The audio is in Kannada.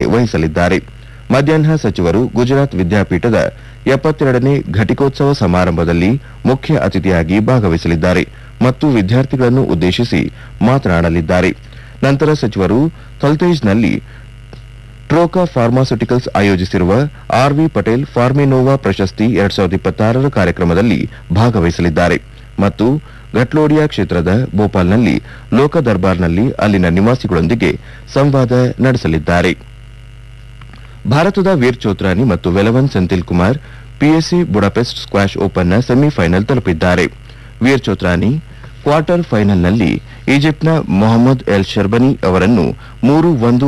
ವಹಿಸಲಿದ್ದಾರೆ ಮಧ್ಯಾಹ್ನ ಸಚಿವರು ಗುಜರಾತ್ ವಿದ್ಯಾಪೀಠದ ಎಪ್ಪತ್ತೆರಡನೇ ಘಟಿಕೋತ್ಸವ ಸಮಾರಂಭದಲ್ಲಿ ಮುಖ್ಯ ಅತಿಥಿಯಾಗಿ ಭಾಗವಹಿಸಲಿದ್ದಾರೆ ಮತ್ತು ವಿದ್ಯಾರ್ಥಿಗಳನ್ನು ಉದ್ದೇಶಿಸಿ ಮಾತನಾಡಲಿದ್ದಾರೆ ನಂತರ ಸಚಿವರು ಥಲ್ತೇಜ್ನಲ್ಲಿ ಟ್ರೋಕಾ ಫಾರ್ಮಾಸ್ಯುಟಿಕಲ್ಸ್ ಆಯೋಜಿಸಿರುವ ಆರ್ವಿ ಪಟೇಲ್ ಫಾರ್ಮಿನೋವಾ ಪ್ರಶಸ್ತಿ ಎರಡ್ ಸಾವಿರದ ಇಪ್ಪತ್ತಾರರ ಕಾರ್ಯಕ್ರಮದಲ್ಲಿ ಭಾಗವಹಿಸಲಿದ್ದಾರೆ ಮತ್ತು ಘಟ್ಲೋಡಿಯಾ ಕ್ಷೇತ್ರದ ಭೋಪಾಲ್ನಲ್ಲಿ ಲೋಕ ದರ್ಬಾರ್ನಲ್ಲಿ ಅಲ್ಲಿನ ನಿವಾಸಿಗಳೊಂದಿಗೆ ಸಂವಾದ ನಡೆಸಲಿದ್ದಾರೆ ಭಾರತದ ವೀರ್ ಚೋತ್ರಾನಿ ಮತ್ತು Velavan Senthil Kumar PSC Budapest squash ಓಪನ್ನ ಸೆಮಿಫೈನಲ್ ತಲುಪಿದ್ದಾರೆ ವೀರ್ ಚೋತ್ರಾನಿ ಕ್ವಾರ್ಟರ್ ಫೈನಲ್ನಲ್ಲಿ ಈಜಿಪ್ಟ್ನ ಮೊಹಮ್ಮದ್ ಎಲ್ ಶರ್ಬನಿ ಅವರನ್ನು ಮೂರು ಒಂದು